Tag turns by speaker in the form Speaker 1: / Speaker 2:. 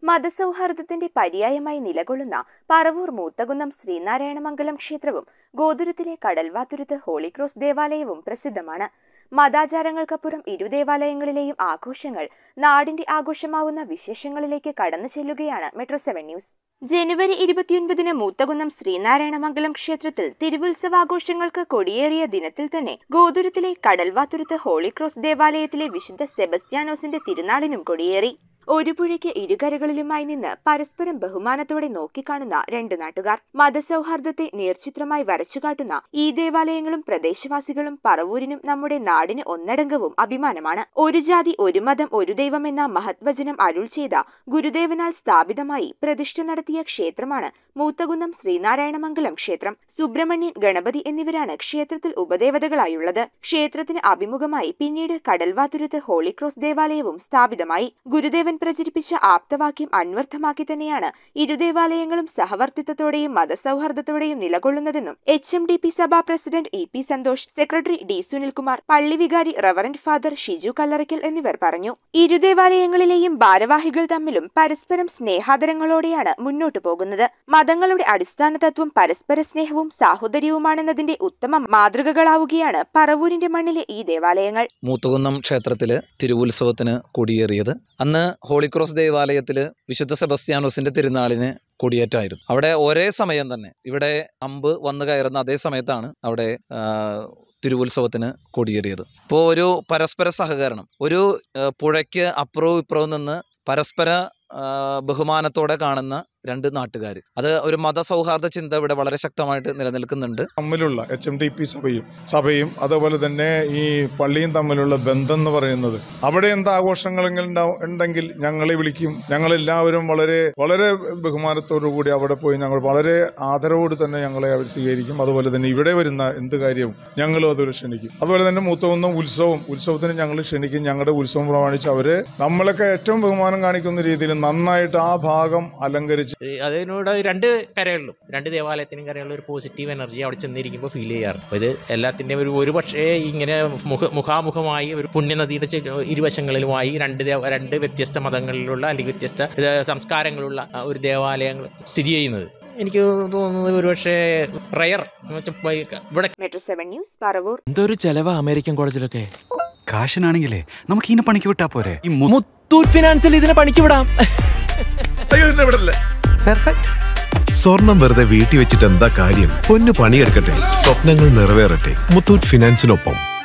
Speaker 1: മതസൗഹാർദ്ദത്തിന്റെ പര്യായമായി നിലകൊള്ളുന്ന പറവൂർ മൂത്തകുന്നം ശ്രീനാരായണമംഗലം ക്ഷേത്രവും ഗോതുരത്തിലെ കടൽവാതുരത്ത് ഹോളിക്രോസ് ദേവാലയവും പ്രസിദ്ധമാണ് മതാചാരങ്ങൾക്കപ്പുറം ഇരു ദേവാലയങ്ങളിലെയും ആഘോഷങ്ങൾ നാടിന്റെ ആഘോഷമാവുന്ന വിശേഷങ്ങളിലേക്ക് കടന്നു ചെല്ലുകയാണ് മെട്രോ സെവൻ ന്യൂസ് ജനുവരി ഇരുപത്തിയൊൻപതിന് മൂത്തകുന്നം ശ്രീനാരായണമംഗലം ക്ഷേത്രത്തിൽ തിരുവുത്സവാഘോഷങ്ങൾക്ക് കൊടിയേറിയ ദിനത്തിൽ തന്നെ ഗോതുരത്തിലെ കടൽവാതുരത്ത് ഹോളിക്രോസ് ദേവാലയത്തിലെ വിശുദ്ധ സെബസ്ത്യാനോസിന്റെ തിരുനാളിനും കൊടിയേറി ഒരു പുഴയ്ക്ക് ഇരുകരകളിലുമായി നിന്ന് പരസ്പരം ബഹുമാനത്തോടെ നോക്കിക്കാണുന്ന രണ്ടു നാട്ടുകാർ മതസൗഹാർദ്ദത്തെ നേർചിത്രമായി വരച്ചുകാട്ടുന്ന ഈ ദേവാലയങ്ങളും പ്രദേശവാസികളും പറവൂരിനും നമ്മുടെ നാടിന് ഒന്നടങ്കവും അഭിമാനമാണ് ഒരു ജാതി ഒരു മതം ഒരു ദൈവം എന്ന മഹത്വചനം അരുൾ ചെയ്ത ഗുരുദേവനാൽ സ്ഥാപിതമായി പ്രതിഷ്ഠ നടത്തിയ ക്ഷേത്രമാണ് മൂത്തകുന്നം ശ്രീനാരായണമംഗലം ക്ഷേത്രം സുബ്രഹ്മണ്യൻ ഗണപതി എന്നിവരാണ് ക്ഷേത്രത്തിൽ ഉപദേവതകളായുള്ളത് ക്ഷേത്രത്തിന് അഭിമുഖമായി പിന്നീട് കടൽവാതുരത്ത് ഹോളിക്രോസ് ദേവാലയവും സ്ഥാപിതമായി ഗുരുദേവൻ പ്രചരിപ്പിച്ച ആപ്തവാക്യം അന്വർത്ഥമാക്കി തന്നെയാണ് ഇരു ദേവാലയങ്ങളും സഹവർത്തിത്വത്തോടെയും മതസൗഹാർദ്ദത്തോടെയും നിലകൊള്ളുന്നതെന്നും എച്ച് എം ഡി പി സഭാ president E P Santhosh secretary D Sunilkumar പള്ളി വികാരി റവറന്റ് ഫാദർ ഷിജു കല്ലറയ്ക്കൽ എന്നിവർ പറഞ്ഞു ഇരു ദേവാലയങ്ങളിലെയും ഭാരവാഹികൾ തമ്മിലും പരസ്പരം സ്നേഹാദരങ്ങളോടെയാണ് മുന്നോട്ടു പോകുന്നത് മതങ്ങളുടെ അടിസ്ഥാന തത്വം പരസ്പര സ്നേഹവും സാഹോദര്യവുമാണെന്നതിന്റെ ഉത്തമ മാതൃകകളാവുകയാണ് പറവൂരിന്റെ മണ്ണിലെ ഈ ദേവാലയങ്ങൾ
Speaker 2: മൂത്തുകുന്നം ക്ഷേത്രത്തിൽ തിരുവുത്സവത്തിന് കൊടിയേറിയത് അന്ന് ഹോളിക്രോസ് ദേവാലയത്തിൽ വിശുദ്ധ സെബസ്ത്യാനോസിന്റെ തിരുനാളിന് കൊടിയേറ്റായിരുന്നു അവിടെ ഒരേ സമയം തന്നെ ഇവിടെ അമ്പ് വന്നു കയറുന്ന അതേ സമയത്താണ് അവിടെ ആ, തിരുവുത്സവത്തിന് കൊടിയേറിയത് ഇപ്പോൾ ഒരു പരസ്പര സഹകരണം ഒരു ആ, പുഴയ്ക്ക് അപ്പുറവും ഇപ്പുറവും നിന്ന് പരസ്പര ആ, ബഹുമാനത്തോടെ കാണുന്ന രണ്ട് നാട്ടുകാർ അത് ഒരു മതസൗഹാർദ്ദ ചിന്ത ഇവിടെ വളരെ ശക്തമായിട്ട് നിലനിൽക്കുന്നുണ്ട്
Speaker 3: തമ്മിലുള്ള എച്ച് എം ഡി പി സഭയും സഭയും അതുപോലെ തന്നെ ഈ പള്ളിയും തമ്മിലുള്ള ബന്ധം എന്ന് പറയുന്നത് അവിടെ എന്ത് ആഘോഷങ്ങളെങ്കിലും ഉണ്ടാവും- ഉണ്ടെങ്കിൽ ഞങ്ങളെ വിളിക്കും ഞങ്ങളെല്ലാവരും വളരെ വളരെ ബഹുമാനത്തോടു കൂടി അവിടെ പോയി ഞങ്ങൾ വളരെ ആദരവോട് തന്നെ ഞങ്ങളെ അവർ സ്വീകരിക്കും അതുപോലെ തന്നെ ഇവിടെ വരുന്ന എന്ത് കാര്യവും ഞങ്ങളും അതിൽ ക്ഷണിക്കും അതുപോലെ തന്നെ മൂത്തകുന്നം ഉത്സവം ഉത്സവത്തിന് ഞങ്ങൾ ക്ഷണിക്കും ഞങ്ങളുടെ ഉത്സവം പ്രമാണിച്ച് അവര് നമ്മളൊക്കെ ഏറ്റവും ബഹുമാനം കാണിക്കുന്ന രീതിയിൽ നന്നായിട്ട് ആ ഭാഗം അലങ്കരിച്ച്
Speaker 4: ഈ അതിനോട് രണ്ട് കരകളിലും രണ്ട് ദേവാലയത്തിനും കരകളിലും ഒരു പോസിറ്റീവ് എനർജി അവിടെ ചെന്നിരിക്കുമ്പോൾ ഫീൽ ചെയ്യാറുണ്ട് അപ്പോൾ ഇത് എല്ലാത്തിൻ്റെയും ഒരു ഒരു പക്ഷേ ഇങ്ങനെ മുഖ മുഖാമുഖമായി ഒരു പുണ്യനദിയുടെ ചെ- ഇരുവശങ്ങളിലുമായി രണ്ട് ദേവ രണ്ട് വ്യത്യസ്ത മതങ്ങളിലുള്ള അല്ലെങ്കിൽ വ്യത്യസ്ത ഇത് സംസ്കാരങ്ങളുള്ള ആ, ഒരു ദേവാലയങ്ങൾ സ്ഥിതി ചെയ്യുന്നത് എനിക്ക് തോന്നുന്നത് ഒരുപക്ഷെ റയർ ഇവിടെ
Speaker 1: മെട്രോ സെവൻ ന്യൂസ് പറവൂർ
Speaker 5: എന്തൊരു ചെലവാ അമേരിക്കൻ കോളേജിലൊക്കെ
Speaker 6: കാശിനാണെങ്കിലേ നമുക്ക് ഇതിനെ പണിക്ക് വിട്ടാ പോരെ ഈ മു-
Speaker 5: മുത്തൂറ്റ് ഫിനാൻസിൽ ഇതിനെ പണിക്ക് വിടാം
Speaker 7: സ്വർണം വെറുതെ വീട്ടി വെച്ചിട്ട് എന്താ കാര്യം പൊന്നു പണിയെടുക്കട്ടെ സ്വപ്നങ്ങൾ നിറവേറട്ടെ മുത്തൂറ്റ് ഫിനാൻസിനൊപ്പം